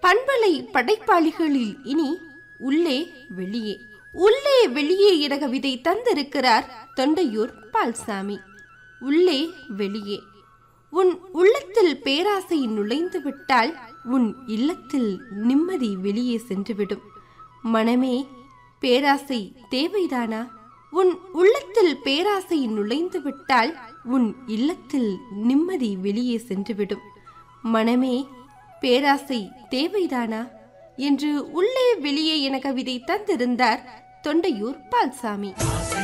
பண்பலை படைப்பாளிகளில் இனி உள்ளே வெளியே உள்ளே வெளியே என கவிதை தந்திருக்கிறார் தொண்டையூர் பால்சாமி உள்ளே வெளியே உன் உள்ளத்தில் பேராசை நுழைந்து விட்டால் உன் இல்லத்தில் நிம்மதி வெளியே சென்றுவிடும் மனமே பேராசை தேவைதானா உன் உள்ளத்தில் பேராசை நுழைந்து விட்டால் உன் இல்லத்தில் நிம்மதி வெளியே சென்றுவிடும் மனமே பேராசை தேவைதானா என்று உள்ளே வெளியே என கவிதை தந்திருந்தார் தொண்டையூர் பால்சாமி